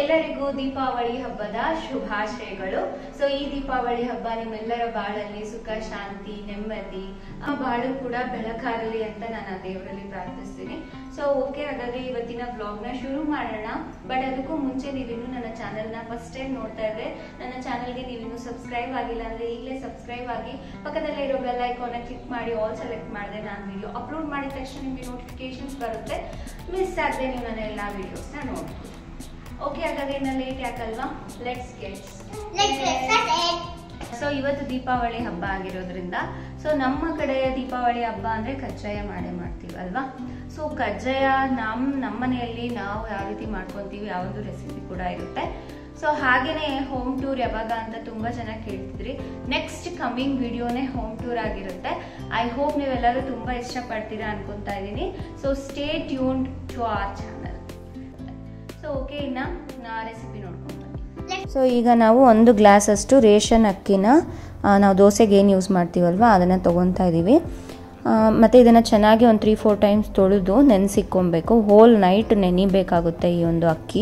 ಎಲ್ಲರಿಗೂ ದೀಪಾವಳಿ ಹಬ್ಬದ ಶುಭಾಶಯಗಳು ಸೊ ಈ ದೀಪಾವಳಿ ಹಬ್ಬ ನಿಮ್ಮೆಲ್ಲರ ಬಾಳಲ್ಲಿ ಸುಖ ಶಾಂತಿ ನೆಮ್ಮದಿ ಆ ಬಾಳು ಕೂಡ ಬೆಳಕಾಗಲಿ ಅಂತ ನಾನು ಆ ದೇವರಲ್ಲಿ ಪ್ರಾರ್ಥಿಸ್ತೀನಿ ಸೊ ಓಕೆ ಹಾಗಾದ್ರೆ ಇವತ್ತಿನ ಬ್ಲಾಗ್ ನ ಶುರು ಮಾಡೋಣ ಬಟ್ ಅದಕ್ಕೂ ಮುಂಚೆ ನೀವಿನ್ನು ನನ್ನ ಚಾನೆಲ್ ನ ಫಸ್ಟ್ ಟೈಮ್ ನೋಡ್ತಾ ಇದ್ರೆ ನನ್ನ ಚಾನೆಲ್ಗೆ ನೀವಿನ್ನು ಸಬ್ಸ್ಕ್ರೈಬ್ ಆಗಿಲ್ಲ ಅಂದ್ರೆ ಈಗಲೇ ಸಬ್ಸ್ಕ್ರೈಬ್ ಆಗಿ ಪಕ್ಕದಲ್ಲೇ ಇರೋ ಬೆಲ್ ಐಕಾನ್ ಕ್ಲಿಕ್ ಮಾಡಿ ಆಲ್ ಸೆಲೆಕ್ಟ್ ಮಾಡಿದ್ರೆ ನಾನು ವಿಡಿಯೋ ಅಪ್ಲೋಡ್ ಮಾಡಿದ ತಕ್ಷಣ ನಿಮಗೆ ನೋಟಿಫಿಕೇಶನ್ಸ್ ಬರುತ್ತೆ ಮಿಸ್ ಆಗದೆ ನೀವು ನನ್ನ ಎಲ್ಲ ವಿಡಿಯೋಸ್ನ ನೋಡ್ಬೋದು ಓಕೆ ಹಾಗಾದ್ರೆ ಇನ್ನ ಲೇಟ್ ಯಾಕಲ್ವಾ let's get Let's get started. So ಇವತ್ತು ದೀಪಾವಳಿ ಹಬ್ಬ ಆಗಿರೋದ್ರಿಂದ ಸೊ ನಮ್ಮ ಕಡೆ ದೀಪಾವಳಿ ಹಬ್ಬ ಅಂದ್ರೆ ಕಜ್ಜಾಯ ಮಾಡೇ ಮಾಡ್ತೀವಿ ಅಲ್ವಾ ಸೊ ಕಜ್ಜಾಯ ನಮ್ ನಮ್ಮ ಮನೆಯಲ್ಲಿ ನಾವು ಯಾವ ರೀತಿ ಮಾಡ್ಕೊಂತೀವಿ ಆ ಒಂದು ರೆಸಿಪಿ ಕೂಡ ಇರುತ್ತೆ ಸೊ ಹಾಗೇನೆ ಹೋಮ್ ಟೂರ್ ಯಾವಾಗ ಅಂತ ತುಂಬಾ ಜನ ಕೇಳ್ತಿದ್ರಿ ನೆಕ್ಸ್ಟ್ ಕಮಿಂಗ್ ವಿಡಿಯೋನೇ ಹೋಮ್ ಟೂರ್ ಆಗಿರುತ್ತೆ ಐ ಹೋಪ್ ನೀವೆಲ್ಲರೂ ತುಂಬಾ ಇಷ್ಟಪಡ್ತೀರಾ ಅನ್ಕೊಂತಾ ಇದ್ದೀನಿ so stay tuned to our channel so okay ಇನ್ನ ರೆಸಿಪಿ ನೋಡ್ಕೊಂಡು ಬನ್ನಿ ಸೊ ಈಗ ನಾವು ಒಂದು ಗ್ಲಾಸಷ್ಟು ರೇಷನ್ ಅಕ್ಕಿನ ಆ, ನಾವು ದೋಸೆಗೆ ಏನು ಯೂಸ್ ಮಾಡ್ತೀವಲ್ವ ಅದನ್ನು ತೊಗೊತಾ ಇದ್ದೀವಿ ಆ, ಮತ್ತು ಇದನ್ನು ಚೆನ್ನಾಗಿ ಒಂದು ತ್ರೀ ಫೋರ್ ಟೈಮ್ಸ್ ತೊಳೆದು ನೆನೆಸಿಕ್ಕೊಬೇಕು ಹೋಲ್ ನೈಟ್ ನೆನಿಬೇಕಾಗುತ್ತೆ ಈ ಒಂದು ಅಕ್ಕಿ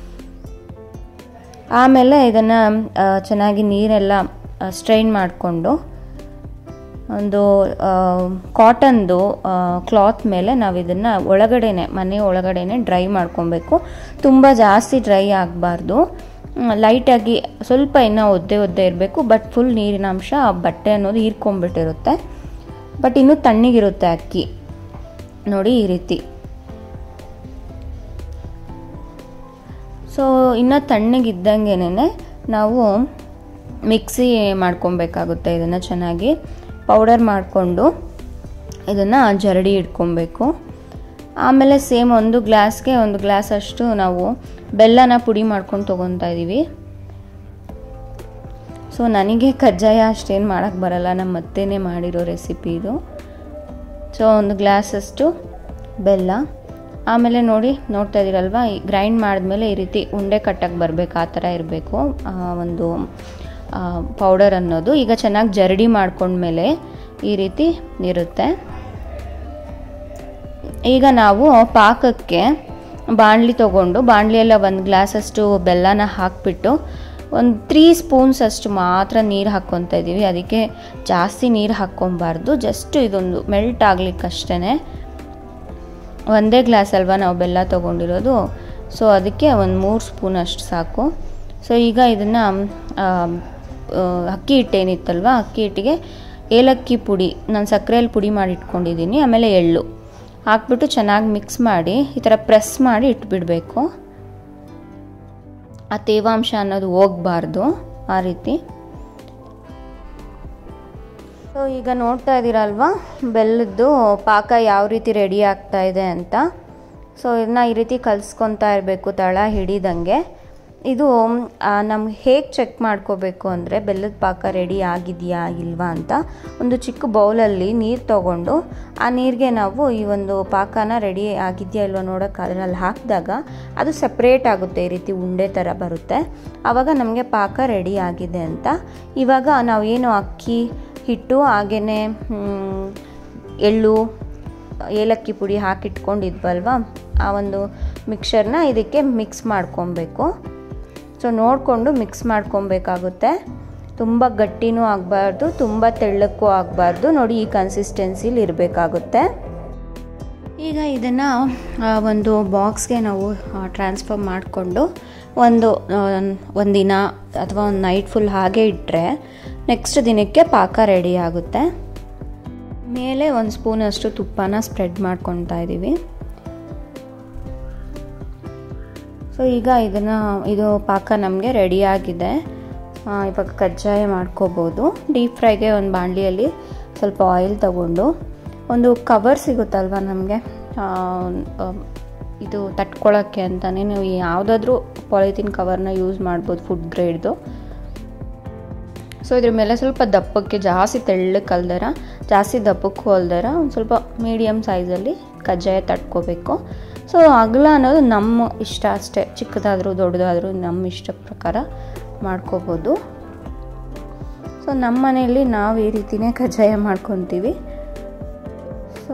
ಆಮೇಲೆ ಇದನ್ನು ಚೆನ್ನಾಗಿ ನೀರೆಲ್ಲ ಸ್ಟ್ರೈನ್ ಮಾಡಿಕೊಂಡು ಒಂದು ಕಾಟನ್ದು ಕ್ಲಾತ್ ಮೇಲೆ ನಾವು ಇದನ್ನು ಒಳಗಡೆನೆ ಮನೆ ಒಳಗಡೆನೆ ಡ್ರೈ ಮಾಡ್ಕೊಬೇಕು ತುಂಬ ಜಾಸ್ತಿ ಡ್ರೈ ಆಗಬಾರ್ದು ಲೈಟಾಗಿ ಸ್ವಲ್ಪ ಇನ್ನೂ ಒದ್ದೆ ಒದ್ದೆ ಇರಬೇಕು ಬಟ್ ಫುಲ್ ನೀರಿನ ಅಂಶ ಆ ಬಟ್ಟೆ ಅನ್ನೋದು ಹೀರ್ಕೊಂಡ್ಬಿಟ್ಟಿರುತ್ತೆ ಬಟ್ ಇನ್ನೂ ತಣ್ಣಗಿರುತ್ತೆ ಅಕ್ಕಿ ನೋಡಿ ಈ ರೀತಿ ಸೊ ಇನ್ನು ತಣ್ಣಗಿದ್ದಂಗೆನೆ ನಾವು ಮಿಕ್ಸಿ ಮಾಡ್ಕೊಬೇಕಾಗುತ್ತೆ ಇದನ್ನು ಚೆನ್ನಾಗಿ ಪೌಡರ್ ಮಾಡಿಕೊಂಡು ಇದನ್ನು ಜರಡಿ ಇಟ್ಕೊಬೇಕು ಆಮೇಲೆ ಸೇಮ್ ಒಂದು ಗ್ಲಾಸ್ಗೆ ಒಂದು ಗ್ಲಾಸ್ ಅಷ್ಟು ನಾವು ಬೆಲ್ಲನ ಪುಡಿ ಮಾಡ್ಕೊಂಡು ತೊಗೊತಾ ಇದ್ದೀವಿ ಸೊ ನನಗೆ ಕಜ್ಜಾಯ ಅಷ್ಟೇನು ಮಾಡೋಕ್ಕೆ ಬರಲ್ಲ ನಮ್ಮ ಅತ್ತೆನೇ ಮಾಡಿರೋ ರೆಸಿಪಿ ಇದು ಸೊ ಒಂದು ಗ್ಲಾಸಷ್ಟು ಬೆಲ್ಲ ಆಮೇಲೆ ನೋಡಿ ನೋಡ್ತಾ ಇದ್ದೀರಲ್ವ ಗ್ರೈಂಡ್ ಮಾಡಿದ್ಮೇಲೆ ಈ ರೀತಿ ಉಂಡೆ ಕಟ್ಟಕ್ಕೆ ಬರಬೇಕು ಆ ಥರ ಇರಬೇಕು ಒಂದು ಪೌಡರ್ ಅನ್ನೋದು ಈಗ ಚೆನ್ನಾಗಿ ಜರಡಿ ಮಾಡ್ಕೊಂಡ್ಮೇಲೆ ಈ ರೀತಿ ಇರುತ್ತೆ ಈಗ ನಾವು ಪಾಕಕ್ಕೆ ಬಾಣಲಿ ತೊಗೊಂಡು ಬಾಣಲಿಯೆಲ್ಲ ಒಂದು ಗ್ಲಾಸಷ್ಟು ಬೆಲ್ಲನ ಹಾಕಿಬಿಟ್ಟು ಒಂದು ತ್ರೀ ಸ್ಪೂನ್ಸ್ ಅಷ್ಟು ಮಾತ್ರ ನೀರು ಹಾಕ್ಕೊತಾ ಇದ್ದೀವಿ ಅದಕ್ಕೆ ಜಾಸ್ತಿ ನೀರು ಹಾಕ್ಕೊಬಾರ್ದು ಜಸ್ಟ್ ಇದೊಂದು ಮೆಲ್ಟ್ ಆಗ್ಲಿಕ್ಕಷ್ಟೇ ಒಂದೇ ಗ್ಲಾಸ್ ಅಲ್ವಾ ನಾವು ಬೆಲ್ಲ ತೊಗೊಂಡಿರೋದು ಸೊ ಅದಕ್ಕೆ ಒಂದು ಮೂರು ಸ್ಪೂನ್ ಅಷ್ಟು ಸಾಕು ಸೊ ಈಗ ಇದನ್ನು ಅಕ್ಕಿ ಹಿಟ್ಟು ಏನಿತ್ತಲ್ವ ಅಕ್ಕಿ ಹಿಟ್ಟಿಗೆ ಏಲಕ್ಕಿ ಪುಡಿ ನಾನು ಸಕ್ಕರೆಯಲ್ಲಿ ಪುಡಿ ಮಾಡಿ ಇಟ್ಕೊಂಡಿದ್ದೀನಿ ಆಮೇಲೆ ಎಳ್ಳು ಹಾಕ್ಬಿಟ್ಟು ಚೆನ್ನಾಗಿ ಮಿಕ್ಸ್ ಮಾಡಿ ಈ ಥರ ಪ್ರೆಸ್ ಮಾಡಿ ಇಟ್ಬಿಡಬೇಕು ಆ ತೇವಾಂಶ ಅನ್ನೋದು ಹೋಗಬಾರ್ದು ಆ ರೀತಿ ಸೊ ಈಗ ನೋಡ್ತಾ ಇದ್ದೀರಲ್ವಾ ಬೆಲ್ಲದ್ದು ಪಾಕ ಯಾವ ರೀತಿ ರೆಡಿ ಆಗ್ತಾ ಇದೆ ಅಂತ ಸೊ ಇದನ್ನ ಈ ರೀತಿ ಕಲಿಸ್ಕೊತಾ ಇರಬೇಕು ತಳ ಹಿಡಿದಂಗೆ ಇದು ನಮ್ಗೆ ಹೇಗೆ ಚೆಕ್ ಮಾಡ್ಕೋಬೇಕು ಅಂದರೆ ಬೆಲ್ಲದ ಪಾಕ ರೆಡಿ ಆಗಿದೆಯಾ ಇಲ್ವಾ ಅಂತ ಒಂದು ಚಿಕ್ಕ ಬೌಲಲ್ಲಿ ನೀರು ತೊಗೊಂಡು ಆ ನೀರಿಗೆ ನಾವು ಈ ಒಂದು ಪಾಕನ ರೆಡಿ ಆಗಿದೆಯಾ ಇಲ್ವಾ ನೋಡೋಕೆ ಅದರಲ್ಲಿ ಹಾಕಿದಾಗ ಅದು ಸಪ್ರೇಟ್ ಆಗುತ್ತೆ ಈ ರೀತಿ ಉಂಡೆ ಥರ ಬರುತ್ತೆ ಆವಾಗ ನಮಗೆ ಪಾಕ ರೆಡಿ ಆಗಿದೆ ಅಂತ ಇವಾಗ ನಾವು ಏನು ಅಕ್ಕಿ ಹಿಟ್ಟು ಹಾಗೆಯೇ ಎಳ್ಳು ಏಲಕ್ಕಿ ಪುಡಿ ಹಾಕಿಟ್ಕೊಂಡಿದ್ವಲ್ವ ಆ ಒಂದು ಮಿಕ್ಸರ್ನ ಇದಕ್ಕೆ ಮಿಕ್ಸ್ ಮಾಡ್ಕೊಬೇಕು ಸೊ ನೋಡಿಕೊಂಡು ಮಿಕ್ಸ್ ಮಾಡ್ಕೊಬೇಕಾಗುತ್ತೆ ತುಂಬ ಗಟ್ಟಿನೂ ಆಗಬಾರ್ದು ತುಂಬ ತೆಳ್ಳಕ್ಕೂ ಆಗಬಾರ್ದು ನೋಡಿ ಈ ಕನ್ಸಿಸ್ಟೆನ್ಸಿಲಿ ಇರಬೇಕಾಗುತ್ತೆ ಈಗ ಇದನ್ನು ಒಂದು ಬಾಕ್ಸ್ಗೆ ನಾವು ಟ್ರಾನ್ಸ್ಫರ್ ಮಾಡಿಕೊಂಡು ಒಂದು ಒಂದಿನ ಅಥವಾ ಒಂದು ನೈಟ್ ಫುಲ್ ಹಾಗೆ ಇಟ್ಟರೆ ನೆಕ್ಸ್ಟ್ ದಿನಕ್ಕೆ ಪಾಕ ರೆಡಿ ಆಗುತ್ತೆ ಮೇಲೆ ಒಂದು ಸ್ಪೂನಷ್ಟು ತುಪ್ಪನ ಸ್ಪ್ರೆಡ್ ಮಾಡ್ಕೊತಾ ಇದ್ದೀವಿ ಸೊ ಈಗ ಇದನ್ನು ಇದು ಪಾಕ ನಮಗೆ ರೆಡಿಯಾಗಿದೆ ಇವಾಗ ಕಜ್ಜಾಯ ಮಾಡ್ಕೋಬೋದು ಡೀಪ್ ಫ್ರೈಗೆ ಒಂದು ಬಾಣಲಿಯಲ್ಲಿ ಸ್ವಲ್ಪ ಆಯಿಲ್ ತಗೊಂಡು ಒಂದು ಕವರ್ ಸಿಗುತ್ತಲ್ವ ನಮಗೆ ಇದು ತಟ್ಕೊಳ್ಳೋಕ್ಕೆ ಅಂತಲೇ ನೀವು ಯಾವುದಾದ್ರೂ ಪಾಲಿಥಿನ್ ಕವರ್ನ ಯೂಸ್ ಮಾಡ್ಬೋದು ಫುಡ್ ಗ್ರೇಡ್ದು ಸೊ ಇದ್ರ ಮೇಲೆ ಸ್ವಲ್ಪ ದಪ್ಪಕ್ಕೆ ಜಾಸ್ತಿ ತೆಳ್ಳಕ್ಕೆ ಅಲ್ದರ ಜಾಸ್ತಿ ದಪ್ಪಕ್ಕೂ ಅಲ್ದರ ಒಂದು ಸ್ವಲ್ಪ ಮೀಡಿಯಮ್ ಸೈಜಲ್ಲಿ ಕಜ್ಜಾಯ ತಟ್ಕೋಬೇಕು ಸೊ ಅಗಲ ಅನ್ನೋದು ನಮ್ಮ ಇಷ್ಟ ಅಷ್ಟೇ ಚಿಕ್ಕದಾದರೂ ದೊಡ್ಡದಾದರೂ ನಮ್ಮ ಇಷ್ಟ ಪ್ರಕಾರ ಮಾಡ್ಕೋಬೋದು ಸೊ ನಮ್ಮ ಮನೆಯಲ್ಲಿ ನಾವು ಈ ರೀತಿಯೇ ಕಜ್ಜಾಯ ಮಾಡ್ಕೊತೀವಿ ಸೊ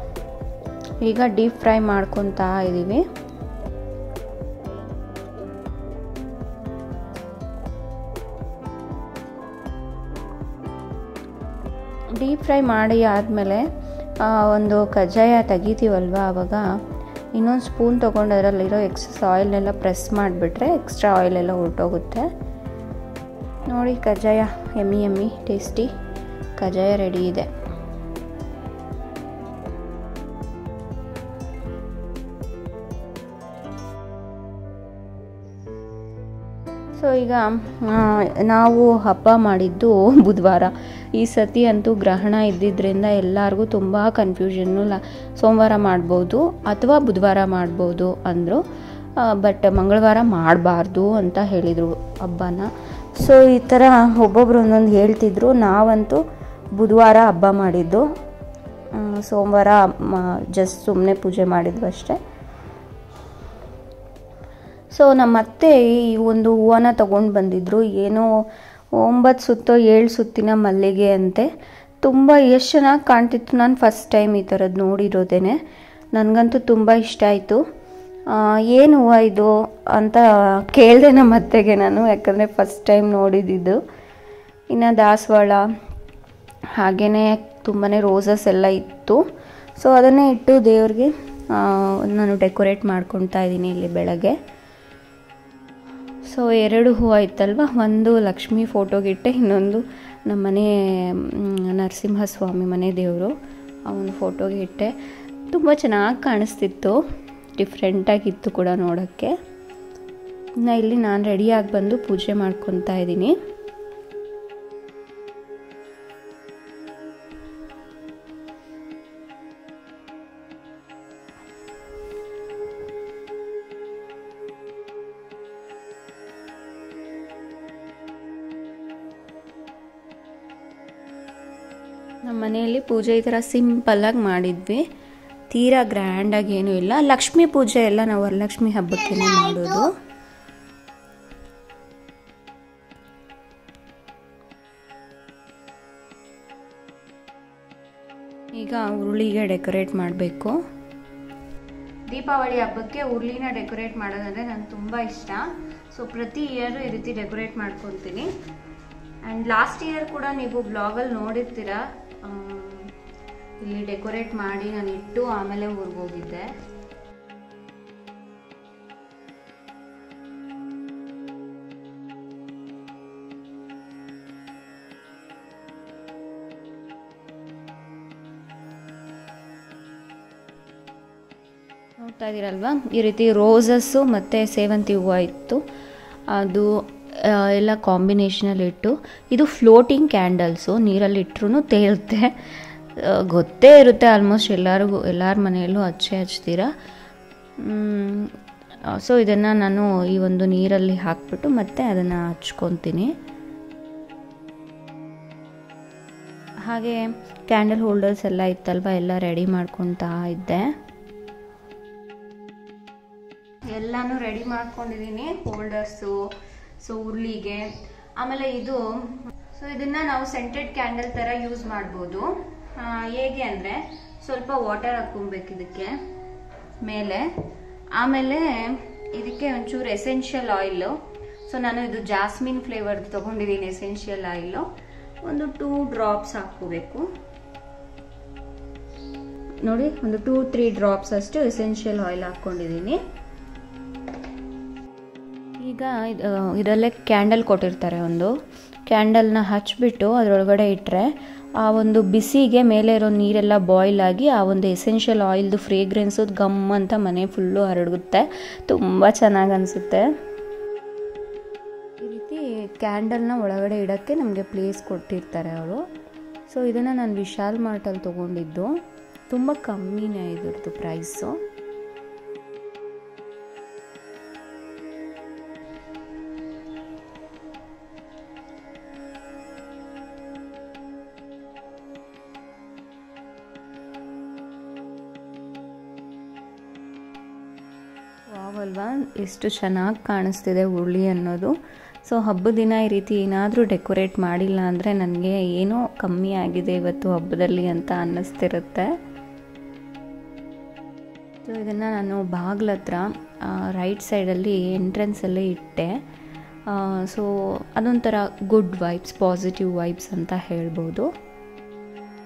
ಈಗ ಡೀಪ್ ಫ್ರೈ ಮಾಡ್ಕೊತಾ ಇದ್ದೀವಿ ಡೀಪ್ ಫ್ರೈ ಮಾಡಿ ಆದಮೇಲೆ ಒಂದು ಕಜ್ಜಾಯ ತೆಗಿತೀವಲ್ವ ಆವಾಗ ಇನ್ನೊಂದು ಸ್ಪೂನ್ ತೊಗೊಂಡು ಅದರಲ್ಲಿರೋ ಎಕ್ಸಸ್ ಆಯಿಲ್ನೆಲ್ಲ ಪ್ರೆಸ್ ಮಾಡಿಬಿಟ್ರೆ ಎಕ್ಸ್ಟ್ರಾ ಆಯಿಲೆಲ್ಲ ಹೊರಟೋಗುತ್ತೆ ನೋಡಿ ಕಜ್ಜಾಯ ಎಮ್ಮಿ ಎಮ್ಮಿ ಟೇಸ್ಟಿ ಕಜ್ಜಾಯ ರೆಡಿ ಇದೆ ಸೊ ಈಗ ಆ, ನಾವು ಹಬ್ಬ ಮಾಡಿದ್ದು ಬುಧವಾರ ಈ ಸತಿ ಅಂತೂ ಗ್ರಹಣ ಇದ್ದಿದ್ದರಿಂದ ಎಲ್ಲರಿಗೂ ತುಂಬ ಕನ್ಫ್ಯೂಷನ್ನು ಲ ಸೋಮವಾರ ಮಾಡ್ಬೋದು ಅಥವಾ ಬುಧವಾರ ಮಾಡ್ಬೋದು ಅಂದರು ಬಟ್ ಮಂಗಳವಾರ ಮಾಡಬಾರ್ದು ಅಂತ ಹೇಳಿದರು ಹಬ್ಬನ ಸೊ ಈ ಥರ ಒಬ್ಬೊಬ್ರು ಒಂದೊಂದು ಹೇಳ್ತಿದ್ರು ನಾವಂತೂ ಬುಧವಾರ ಹಬ್ಬ ಮಾಡಿದ್ದು ಆ, ಸೋಮವಾರ ಜಸ್ಟ್ ಸುಮ್ಮನೆ ಪೂಜೆ ಮಾಡಿದ್ವು ಅಷ್ಟೇ ಸೊ ನಮ್ಮ ಅತ್ತೆ ಈ ಒಂದು ಹೂವನ ತೊಗೊಂಡು ಬಂದಿದ್ರು ಏನೋ ಒಂಬತ್ತು ಸುತ್ತೋ ಏಳು ಸುತ್ತಿನ ಮಲ್ಲಿಗೆ ಅಂತೆ ತುಂಬ ಎಷ್ಟು ಚೆನ್ನಾಗಿ ಕಾಣ್ತಿತ್ತು ನಾನು ಫಸ್ಟ್ ಟೈಮ್ ಈ ಥರದ್ದು ನೋಡಿರೋದೇನೆ ನನಗಂತೂ ತುಂಬ ಇಷ್ಟ ಆಯಿತು ಏನು ಹೂವು ಇದು ಅಂತ ಕೇಳಿದೆ ನಮ್ಮ ಅತ್ತೆಗೆ ನಾನು ಯಾಕಂದರೆ ಫಸ್ಟ್ ಟೈಮ್ ನೋಡಿದ್ದು ಇನ್ನು ದಾಸವಾಳ ಹಾಗೆಯೇ ತುಂಬಾ ರೋಸಸ್ ಎಲ್ಲ ಇತ್ತು ಸೊ ಅದನ್ನೇ ಇಟ್ಟು ದೇವ್ರಿಗೆ ಆ, ನಾನು ಡೆಕೋರೇಟ್ ಮಾಡ್ಕೊತಾ ಇದ್ದೀನಿ ಇಲ್ಲಿ ಬೆಳಗ್ಗೆ ಸೊ ಎರಡು ಹೂವು ಇತ್ತಲ್ವ ಒಂದು ಲಕ್ಷ್ಮಿ ಫೋಟೋಗಿಟ್ಟೆ ಇನ್ನೊಂದು ನಮ್ಮ ಮನೆ ಮ್, ನರಸಿಂಹಸ್ವಾಮಿ ಮನೆ ದೇವರು ಅವನ ಫೋಟೋಗೆ ಇಟ್ಟೆ ತುಂಬ ಚೆನ್ನಾಗಿ ಕಾಣಿಸ್ತಿತ್ತು ಡಿಫ್ರೆಂಟಾಗಿತ್ತು ಕೂಡ ನೋಡೋಕ್ಕೆ ಇನ್ನು ಇಲ್ಲಿ ನಾನು ರೆಡಿಯಾಗಿ ಬಂದು ಪೂಜೆ ಮಾಡ್ಕೊತಾ ಇದ್ದೀನಿ ನಮ್ಮ ಮನೆಯಲ್ಲಿ ಪೂಜೆ ಈ ಥರ ಸಿಂಪಲ್ಲಾಗಿ ಮಾಡಿದ್ವಿ ತೀರಾ ಗ್ರ್ಯಾಂಡಾಗಿ ಏನೂ ಇಲ್ಲ ಲಕ್ಷ್ಮೀ ಪೂಜೆ ಎಲ್ಲ ನಾವು ವರಲಕ್ಷ್ಮಿ ಹಬ್ಬಕ್ಕೆ ಮಾಡೋದು ಈಗ ಉರುಳಿಗೆ ಡೆಕೋರೇಟ್ ಮಾಡಬೇಕು ದೀಪಾವಳಿ ಹಬ್ಬಕ್ಕೆ ಉರುಳಿನ ಡೆಕೋರೇಟ್ ಮಾಡೋದಂದ್ರೆ ನಂಗೆ ತುಂಬ ಇಷ್ಟ ಸೊ ಪ್ರತಿ ಇಯರ್ ಈ ರೀತಿ ಡೆಕೋರೇಟ್ ಮಾಡ್ಕೊತೀನಿ ಆ್ಯಂಡ್ ಲಾಸ್ಟ್ ಇಯರ್ ಕೂಡ ನೀವು ಬ್ಲಾಗಲ್ಲಿ ನೋಡಿರ್ತೀರ ಆಮ್, ಇಲ್ಲಿ ಡೆಕೋರೇಟ್ ಮಾಡಿ ನಾನು ಇಟ್ಟು ಆಮೇಲೆ ಊರಿಗೆ ಹೋಗಿದ್ದೆ ನೋಡ್ತಾ ಇದ್ದೀರಲ್ವಾ ಈ ರೀತಿ ರೋಸಸ್ಸು ಮತ್ತು ಸೇವಂತಿ ಹೂವು ಇತ್ತು ಅದು ಆ, ಎಲ್ಲ ಕಾಂಬಿನೇಷನಲ್ಲಿ ಇಟ್ಟು ಇದು ಫ್ಲೋಟಿಂಗ್ ಕ್ಯಾಂಡಲ್ಸು ನೀರಲ್ಲಿ ಇಟ್ಟರು ತೇರುತ್ತೆ ಆ, ಗೊತ್ತೇ ಇರುತ್ತೆ ಆಲ್ಮೋಸ್ಟ್ ಎಲ್ಲರಿಗೂ ಎಲ್ಲರ ಮನೆಯಲ್ಲೂ ಹಚ್ಚೆ ಹಚ್ತೀರ ಸೊ ಇದನ್ನು ನಾನು ಈ ಒಂದು ನೀರಲ್ಲಿ ಹಾಕ್ಬಿಟ್ಟು ಮತ್ತೆ ಅದನ್ನು ಹಚ್ಕೊತೀನಿ ಹಾಗೆ ಕ್ಯಾಂಡಲ್ ಹೋಲ್ಡರ್ಸ್ ಎಲ್ಲ ಇತ್ತಲ್ವ ಎಲ್ಲ ರೆಡಿ ಮಾಡ್ಕೊತಾ ಇದ್ದೆ ಎಲ್ಲಾನು ರೆಡಿ ಮಾಡ್ಕೊಂಡಿದ್ದೀನಿ ಹೋಲ್ಡರ್ಸು ಸೊ ಉರುಳಿಗೆ ಆಮೇಲೆ ಇದು ಸೊ ಇದನ್ನ ನಾವು ಸೆಂಟೆಡ್ ಕ್ಯಾಂಡಲ್ ತರ ಯೂಸ್ ಮಾಡ್ಬೋದು ಆ, ಹೇಗೆ ಅಂದ್ರೆ ಸ್ವಲ್ಪ ವಾಟರ್ ಹಾಕೊಬೇಕು ಇದಕ್ಕೆ ಮೇಲೆ ಆಮೇಲೆ ಇದಕ್ಕೆ ಒಂಚೂರು ಎಸೆನ್ಷಿಯಲ್ ಆಯಿಲು ಸೊ ನಾನು ಇದು ಜಾಸ್ಮಿನ್ ಫ್ಲೇವರ್ ತಗೊಂಡಿದ್ದೀನಿ ಎಸೆನ್ಷಿಯಲ್ ಆಯಿಲು ಒಂದು ಟೂ ಡ್ರಾಪ್ಸ್ ಹಾಕೋಬೇಕು ನೋಡಿ ಒಂದು ಟೂ ತ್ರೀ ಡ್ರಾಪ್ಸ್ ಅಷ್ಟು ಎಸೆನ್ಷಿಯಲ್ ಆಯಿಲ್ ಹಾಕ್ಕೊಂಡಿದ್ದೀನಿ ಈಗ ಇದ್- ಆ, ಇದರಲ್ಲೇ ಕ್ಯಾಂಡಲ್ ಕೊಟ್ಟಿರ್ತಾರೆ ಒಂದು ಕ್ಯಾಂಡಲ್ನ ಹಚ್ಬಿಟ್ಟು ಅದರೊಳಗಡೆ ಇಟ್ಟರೆ ಆ ಒಂದು ಬಿಸಿಗೆ ಮೇಲೆ ಇರೋ ನೀರೆಲ್ಲ ಬಾಯ್ಲ್ ಆಗಿ ಆ ಒಂದು ಎಸೆನ್ಷಿಯಲ್ ಆಯಿಲ್ದು ಫ್ರೇಗ್ರೆನ್ಸು ಗಮ್ ಅಂತ ಮನೆ ಫುಲ್ಲು ಹರಡುತ್ತೆ ತುಂಬ ಚೆನ್ನಾಗಿ ಅನಿಸುತ್ತೆ ಈ ರೀತಿ ಕ್ಯಾಂಡಲ್ನ ಒಳಗಡೆ ಇಡೋಕ್ಕೆ ನಮಗೆ ಪ್ಲೇಸ್ ಕೊಟ್ಟಿರ್ತಾರೆ ಅವರು ಸೊ ಇದನ್ನು ನಾನು ವಿಶಾಲ್ ಮಾರ್ಟಲ್ಲಿ ತೊಗೊಂಡಿದ್ದು ತುಂಬ ಕಮ್ಮಿನೇ ಇದ್ರದ್ದು ಪ್ರೈಸು ವಾವಲ್ವಾ ಎಷ್ಟು ಚೆನ್ನಾಗಿ ಕಾಣಿಸ್ತಿದೆ ಉರುಳಿ ಅನ್ನೋದು ಸೊ ಹಬ್ಬದ ದಿನ ಈ ರೀತಿ ಏನಾದರೂ ಡೆಕೋರೇಟ್ ಮಾಡಿಲ್ಲ ಅಂದರೆ ನನಗೆ ಏನೋ ಕಮ್ಮಿ ಆಗಿದೆ ಇವತ್ತು ಹಬ್ಬದಲ್ಲಿ ಅಂತ ಅನ್ನಿಸ್ತಿರುತ್ತೆ ಸೊ ಇದನ್ನು ನಾನು ಬಾಗ್ಲ ಹತ್ರ ರೈಟ್ ಸೈಡಲ್ಲಿ ಎಂಟ್ರೆನ್ಸಲ್ಲೇ ಇಟ್ಟೆ ಸೊ ಅದೊಂಥರ ಗುಡ್ ವೈಬ್ಸ್ ಪಾಸಿಟಿವ್ ವೈಬ್ಸ್ ಅಂತ ಹೇಳ್ಬೋದು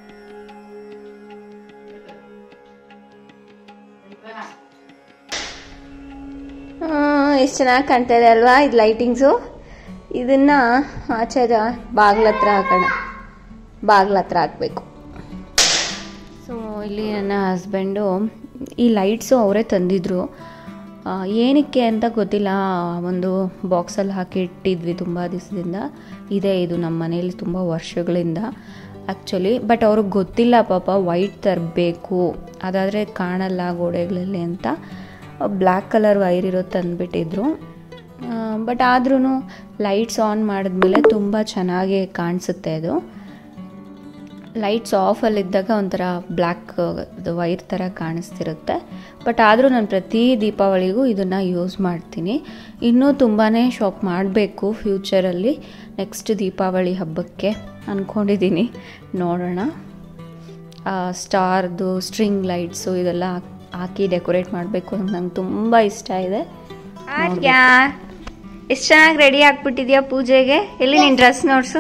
ಎಷ್ಟು ಚೆನ್ನಾಗಿ ಕಾಣ್ತಾ ಇದೆ ಅಲ್ವಾ ಇದು ಲೈಟಿಂಗ್ಸು ಇದನ್ನ ಆಚೆ ಬಾಗ್ಲ ಹತ್ರ ಹಾಕೋಣ ಬಾಗ್ಲ ಹತ್ರ ಹಾಕಬೇಕು ಸೊ ಇಲ್ಲಿ ನನ್ನ ಹಸ್ಬೆಂಡು ಈ ಲೈಟ್ಸು ಅವರೇ ತಂದಿದ್ರು ಆ, ಏನಕ್ಕೆ ಅಂತ ಗೊತ್ತಿಲ್ಲ ಒಂದು ಬಾಕ್ಸಲ್ಲಿ ಹಾಕಿ ಇಟ್ಟಿದ್ವಿ ತುಂಬ ದಿವಸದಿಂದ ಇದೆ ಇದು ನಮ್ಮ ಮನೇಲಿ ತುಂಬ ವರ್ಷಗಳಿಂದ ಆ್ಯಕ್ಚುಲಿ ಬಟ್ ಅವ್ರಿಗೆ ಗೊತ್ತಿಲ್ಲ ಪಾಪ ವೈಟ್ ತರಬೇಕು ಅದಾದರೆ ಕಾಣಲ್ಲ ಗೋಡೆಗಳಲ್ಲಿ ಅಂತ ಬ್ಲ್ಯಾಕ್ ಕಲರ್ ವೈರ್ ಇರೋ ತಂದುಬಿಟ್ಟಿದ್ರು ಬಟ್ ಆದ್ರೂ ಲೈಟ್ಸ್ ಆನ್ ಮಾಡಿದ್ಮೇಲೆ ತುಂಬ ಚೆನ್ನಾಗಿ ಕಾಣಿಸುತ್ತೆ ಅದು ಲೈಟ್ಸ್ ಆಫಲ್ಲಿದ್ದಾಗ ಒಂಥರ ಬ್ಲ್ಯಾಕ್ ವೈರ್ ಥರ ಕಾಣಿಸ್ತಿರುತ್ತೆ ಬಟ್ ಆದರೂ ನಾನು ಪ್ರತಿ ದೀಪಾವಳಿಗೂ ಇದನ್ನು ಯೂಸ್ ಮಾಡ್ತೀನಿ ಇನ್ನೂ ತುಂಬಾ ಶಾಪ್ ಮಾಡಬೇಕು ಫ್ಯೂಚರಲ್ಲಿ ನೆಕ್ಸ್ಟ್ ದೀಪಾವಳಿ ಹಬ್ಬಕ್ಕೆ ಅಂದ್ಕೊಂಡಿದ್ದೀನಿ ನೋಡೋಣ ಸ್ಟಾರ್ದು ಸ್ಟ್ರಿಂಗ್ ಲೈಟ್ಸು ಇದೆಲ್ಲ ಹಾಕ್- ಹಾಕಿ ಡೆಕೋರೇಟ್ ಮಾಡಬೇಕು ಅಂತ ನಂಗೆ ತುಂಬ ಇಷ್ಟ ಇದೆ ಆರ್ಯಾ ಎಷ್ಟು ಚೆನ್ನಾಗಿ ರೆಡಿ ಆಗ್ಬಿಟ್ಟಿದ್ಯಾ ಪೂಜೆಗೆ ಎಲ್ಲಿ ನಿನ್ನ ಡ್ರೆಸ್ ನೋಡ್ಸು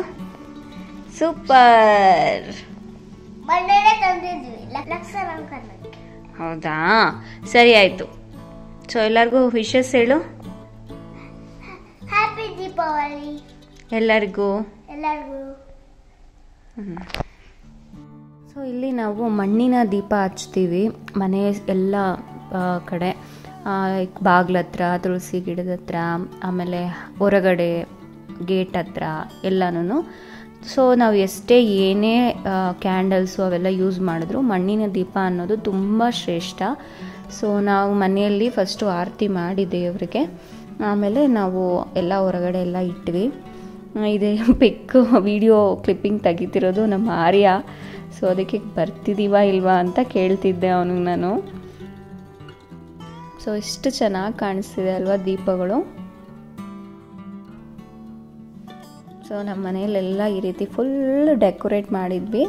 ಸೂಪರ್ ಮೊನ್ನೆನೆ ತಂದಿದ್ವಿ ಲ- ಲಕ್ಷ ಅಲಂಕಾರಕ್ಕೆ ಹೌದಾ ಸರಿ ಆಯಿತು ಸೊ ಎಲ್ಲರಿಗೂ ವಿಶಸ್ ಹೇಳು ಹ್ಯಾಪಿ ದೀಪಾವಳಿ ಎಲ್ಲರಿಗೂ ಎಲ್ಲರಿಗೂ ಸೊ ಇಲ್ಲಿ ನಾವು ಮಣ್ಣಿನ ದೀಪ ಹಚ್ತೀವಿ ಮನೆ ಎಲ್ಲ ಆ, ಕಡೆ ಬಾಗ್ಲ ಹತ್ರ ತುಳಸಿ ಗಿಡದ ಹತ್ರ ಆಮೇಲೆ ಹೊರಗಡೆ ಗೇಟ್ ಹತ್ರ ಎಲ್ಲನೂ ಸೊ ನಾವು ಎಷ್ಟೇ ಏನೇ ಕ್ಯಾಂಡಲ್ಸು ಅವೆಲ್ಲ ಯೂಸ್ ಮಾಡಿದ್ರು ಮಣ್ಣಿನ ದೀಪ ಅನ್ನೋದು ತುಂಬ ಶ್ರೇಷ್ಠ ಸೊ ನಾವು ಮನೆಯಲ್ಲಿ ಫಸ್ಟು ಆರತಿ ಮಾಡಿ ದೇವರಿಗೆ ಆಮೇಲೆ ನಾವು ಎಲ್ಲ ಹೊರಗಡೆ ಎಲ್ಲ ಇಟ್ವಿ ಇದೆ ಪಿಕ್ ವಿಡಿಯೋ ಕ್ಲಿಪ್ಪಿಂಗ್ ತೆಗಿತಿರೋದು ನಮ್ಮ ಆರ್ಯ ಸೊ ಅದಕ್ಕೆ ಬರ್ತಿದ್ದೀವಾ ಇಲ್ವಾ ಅಂತ ಕೇಳ್ತಿದ್ದೆ ಅವನಿಗೆ ನಾನು ಸೊ ಎಷ್ಟು ಚೆನ್ನಾಗಿ ಕಾಣಿಸ್ತಿದೆ ಅಲ್ವಾ ದೀಪಗಳು ಸೊ ನಮ್ಮ ಮನೆಯಲ್ಲೆಲ್ಲ ಈ ರೀತಿ ಫುಲ್ ಡೆಕೋರೇಟ್ ಮಾಡಿದ್ವಿ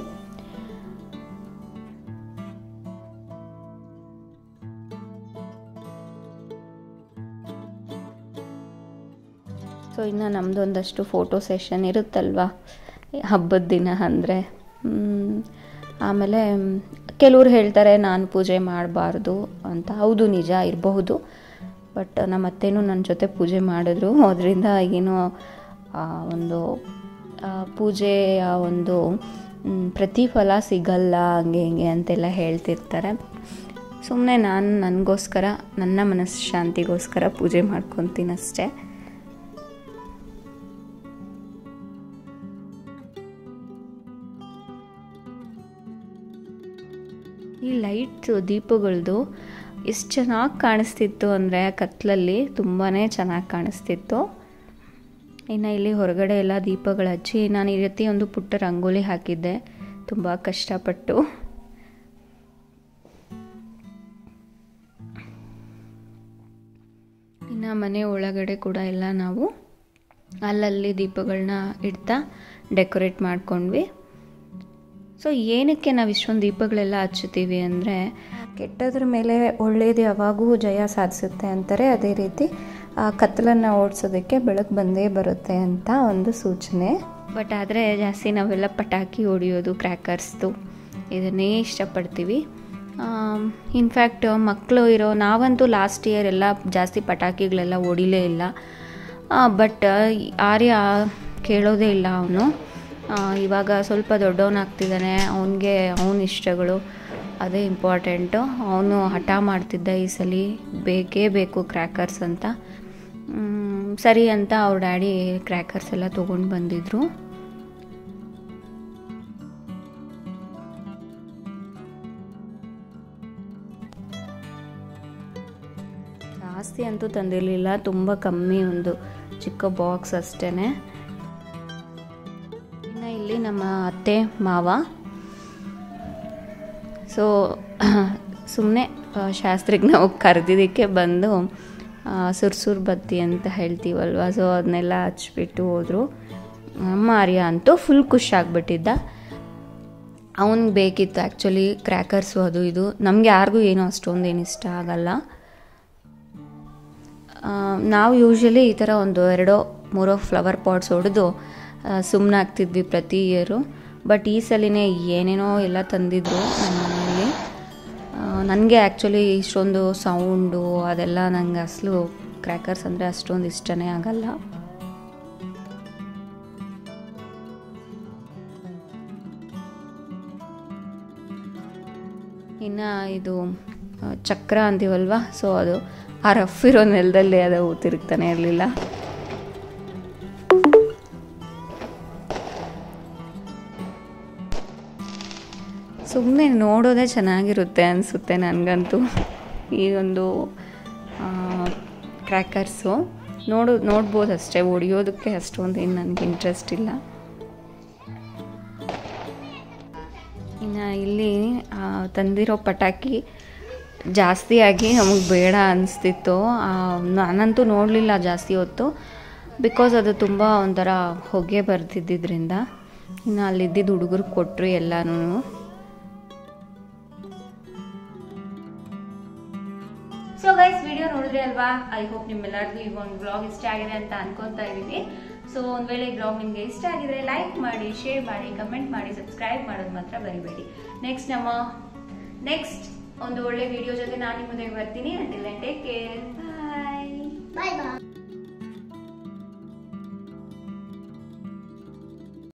ಸೊ ಇನ್ನು ನಮ್ಮದೊಂದಷ್ಟು ಫೋಟೋ ಸೆಷನ್ ಇರುತ್ತಲ್ವ ಹಬ್ಬದ ದಿನ ಅಂದರೆ ಆಮೇಲೆ ಕೆಲವ್ರು ಹೇಳ್ತಾರೆ ನಾನು ಪೂಜೆ ಮಾಡಬಾರ್ದು ಅಂತ ಹೌದು ನಿಜ ಇರಬಹುದು ಬಟ್ ನಮ್ಮ ಅತ್ತೆನೂ ನನ್ನ ಜೊತೆ ಪೂಜೆ ಮಾಡಿದ್ರು ಅದರಿಂದ ಏನೋ ಆ, ಒಂದು ಆ, ಪೂಜೆಯ ಒಂದು ಮ್, ಪ್ರತಿಫಲ ಸಿಗಲ್ಲ ಹಂಗೆ ಹಿಂಗೆ ಅಂತೆಲ್ಲ ಹೇಳ್ತಿರ್ತಾರೆ ಸುಮ್ಮನೆ ನಾನು ನನಗೋಸ್ಕರ ನನ್ನ ಮನಃಶಾಂತಿಗೋಸ್ಕರ ಪೂಜೆ ಮಾಡ್ಕೊತೀನಿ ಅಷ್ಟೇ ಈ ಲೈಟ್ ದೀಪಗಳದ್ದು ಎಷ್ಟು ಚೆನ್ನಾಗಿ ಕಾಣಿಸ್ತಿತ್ತು ಅಂದರೆ ಕತ್ಲಲ್ಲಿ ತುಂಬಾ ಚೆನ್ನಾಗಿ ಕಾಣಿಸ್ತಿತ್ತು ಇನ್ನು ಇಲ್ಲಿ ಹೊರಗಡೆ ಎಲ್ಲ ದೀಪಗಳು ಹಚ್ಚಿ ನಾನು ಈ ರೀತಿ ಒಂದು ಪುಟ್ಟ ರಂಗೋಲಿ ಹಾಕಿದ್ದೆ ತುಂಬ ಕಷ್ಟಪಟ್ಟು ಇನ್ನು ಮನೆ ಒಳಗಡೆ ಕೂಡ ಎಲ್ಲ ನಾವು ಅಲ್ಲಲ್ಲಿ ದೀಪಗಳನ್ನ ಇಡ್ತಾ ಡೆಕೋರೇಟ್ ಮಾಡ್ಕೊಂಡ್ವಿ ಸೊ ಏನಕ್ಕೆ ನಾವು ಇಷ್ಟೊಂದು ದೀಪಗಳೆಲ್ಲ ಹಚ್ಚುತ್ತೀವಿ ಅಂದರೆ ಕೆಟ್ಟದ್ರ ಮೇಲೆ ಒಳ್ಳೆಯದು ಯಾವಾಗೂ ಜಯ ಸಾಧಿಸುತ್ತೆ ಅಂತಾರೆ ಅದೇ ರೀತಿ ಆ ಕತ್ತಲನ್ನು ಓಡಿಸೋದಕ್ಕೆ ಬೆಳಕು ಬಂದೇ ಬರುತ್ತೆ ಅಂತ ಒಂದು ಸೂಚನೆ ಬಟ್ ಆದರೆ ಜಾಸ್ತಿ ನಾವೆಲ್ಲ ಪಟಾಕಿ ಹೊಡಿಯೋದು ಕ್ರ್ಯಾಕರ್ಸ್ದು ಇದನ್ನೇ ಇಷ್ಟಪಡ್ತೀವಿ ಇನ್ಫ್ಯಾಕ್ಟ್ ಮಕ್ಕಳು ಇರೋ ನಾವಂತೂ ಲಾಸ್ಟ್ ಇಯರ್ ಎಲ್ಲ ಜಾಸ್ತಿ ಪಟಾಕಿಗಳೆಲ್ಲ ಹೊಡಿಲೇ ಇಲ್ಲ ಬಟ್ ಆರ್ಯ ಕೇಳೋದೇ ಇಲ್ಲ ಅವನು ಇವಾಗ ಸ್ವಲ್ಪ ದೊಡ್ಡವನಾಗ್ತಿದ್ದಾನೆ ಅವನಿಗೆ ಅವನ ಇಷ್ಟಗಳು ಅದೇ ಇಂಪಾರ್ಟೆಂಟು ಅವನು ಹಠ ಮಾಡ್ತಿದ್ದ ಈ ಸಲ ಬೇಕೇ ಬೇಕು ಕ್ರ್ಯಾಕರ್ಸ್ ಅಂತ ಮ್, ಸರಿ ಅಂತ ಅವ್ರ ಡ್ಯಾಡಿ ಕ್ರ್ಯಾಕರ್ಸ್ ಎಲ್ಲ ತೊಗೊಂಡು ಬಂದಿದ್ರು ಜಾಸ್ತಿ ಅಂತೂ ತಂದಿರಲಿಲ್ಲ ತುಂಬ ಕಮ್ಮಿ ಒಂದು ಚಿಕ್ಕ ಬಾಕ್ಸ್ ಅಷ್ಟೇ ಇನ್ನು ಇಲ್ಲಿ ನಮ್ಮ ಅತ್ತೆ ಮಾವ ಸೊ ಸುಮ್ಮನೆ ಶಾಸ್ತ್ರಿಗೆ ನಾವು ಕರೆದಿದ್ದಕ್ಕೆ ಬಂದು ಸುರ್ಸುರ್ ಬತ್ತಿ ಅಂತ ಹೇಳ್ತೀವಲ್ವ ಸೊ ಅದನ್ನೆಲ್ಲ ಹಚ್ಬಿಟ್ಟು ಹೋದರು ನಮ್ಮ ಆರ್ಯ ಅಂತೂ ಫುಲ್ ಖುಷಿ ಆಗ್ಬಿಟ್ಟಿದ್ದ ಅವನಿಗೆ ಬೇಕಿತ್ತು ಆ್ಯಕ್ಚುಲಿ ಕ್ರ್ಯಾಕರ್ಸು ಅದು ಇದು ನಮಗೆ ಯಾರಿಗೂ ಏನೂ ಅಷ್ಟೊಂದು ಏನು ಇಷ್ಟ ಆಗಲ್ಲ ಆ, ನಾವು ಯೂಶ್ವಲಿ ಈ ಥರ ಒಂದು ಎರಡೋ ಮೂರೋ ಫ್ಲವರ್ ಪಾಟ್ಸ್ ಹೊಡೆದು ಸುಮ್ಮನೆ ಆಗ್ತಿದ್ವಿ ಪ್ರತಿ ಇಯರು ಬಟ್ ಈ ಸಲಿನೇ ಏನೇನೋ ಎಲ್ಲ ತಂದಿದ್ರು ನಮ್ಮ ಮನೆಯಲ್ಲಿ ನನಗೆ ಆ್ಯಕ್ಚುಲಿ ಇಷ್ಟೊಂದು ಸೌಂಡು ಅದೆಲ್ಲ ನಂಗೆ ಅಸಲು ಕ್ರ್ಯಾಕರ್ಸ್ ಅಂದರೆ ಅಷ್ಟೊಂದು ಇಷ್ಟನೇ ಆಗಲ್ಲ ಇನ್ನು ಇದು ಆ, ಚಕ್ರ ಅಂತೀವಲ್ವ ಸೊ ಅದು ಆ ರಫ್ ಇರೋ ನೆಲದಲ್ಲಿ ಅದು ತಿರುಗ್ತಾನೆ ಇರಲಿಲ್ಲ ಸುಮ್ಮನೆ ನೋಡೋದೇ ಚೆನ್ನಾಗಿರುತ್ತೆ ಅನಿಸುತ್ತೆ ನನಗಂತೂ ಈ ಒಂದು ಕ್ರ್ಯಾಕರ್ಸು ನೋಡು ನೋಡ್ಬೋದು ಅಷ್ಟೇ ಹೊಡಿಯೋದಕ್ಕೆ ಅಷ್ಟೊಂದು ಏನು ನನಗೆ ಇಂಟ್ರೆಸ್ಟ್ ಇಲ್ಲ ಇನ್ನು ಇಲ್ಲಿ ಆ, ತಂದಿರೋ ಪಟಾಕಿ ಜಾಸ್ತಿಯಾಗಿ ನಮಗೆ ಬೇಡ ಅನಿಸ್ತಿತ್ತು ನಾನಂತೂ ನೋಡಲಿಲ್ಲ ಜಾಸ್ತಿ ಹೊತ್ತು ಬಿಕಾಸ್ ಅದು ತುಂಬ ಒಂಥರ ಹೊಗೆ ಬರ್ತಿದ್ದಿದ್ರಿಂದ ಇನ್ನು ಅಲ್ಲಿದ್ದಿದ್ದು ಹುಡುಗರು ಕೊಟ್ಟರು ಎಲ್ಲನೂ ಸೊ ಗೈಸ್ ವಿಡಿಯೋ ನೋಡಿದ್ರಿ ಅಲ್ವಾ ಐ ಹೋಪ್ ನಿಮ್ಮೆಲ್ಲರಿಗೂ ಈ ಒಂದು ಬ್ಲಾಗ್ ಇಷ್ಟ ಆಗಿದೆ ಅಂತ ಅನ್ಕೊಂತಾ ಇದ್ದೀನಿ ಸೊ ಒಂದು ವೇಳೆ ಈ ಬ್ಲಾಗ್ ನಿಮಗೆ ಇಷ್ಟ ಆಗಿದ್ರೆ ಲೈಕ್ ಮಾಡಿ ಶೇರ್ ಮಾಡಿ ಕಮೆಂಟ್ ಮಾಡಿ ಸಬ್ಸ್ಕ್ರೈಬ್ ಮಾಡೋದು ಮಾತ್ರ ಬರಿಬೇಡಿ ನೆಕ್ಸ್ಟ್ ನಮ್ಮ ನೆಕ್ಸ್ಟ್ ಒಂದು ಒಳ್ಳೆ ವಿಡಿಯೋ ಜೊತೆ ನಾನು ನಿಮ್ಮ ಮುಂದೆ ಬರ್ತೀನಿ until take care bye bye ಬಾಯ್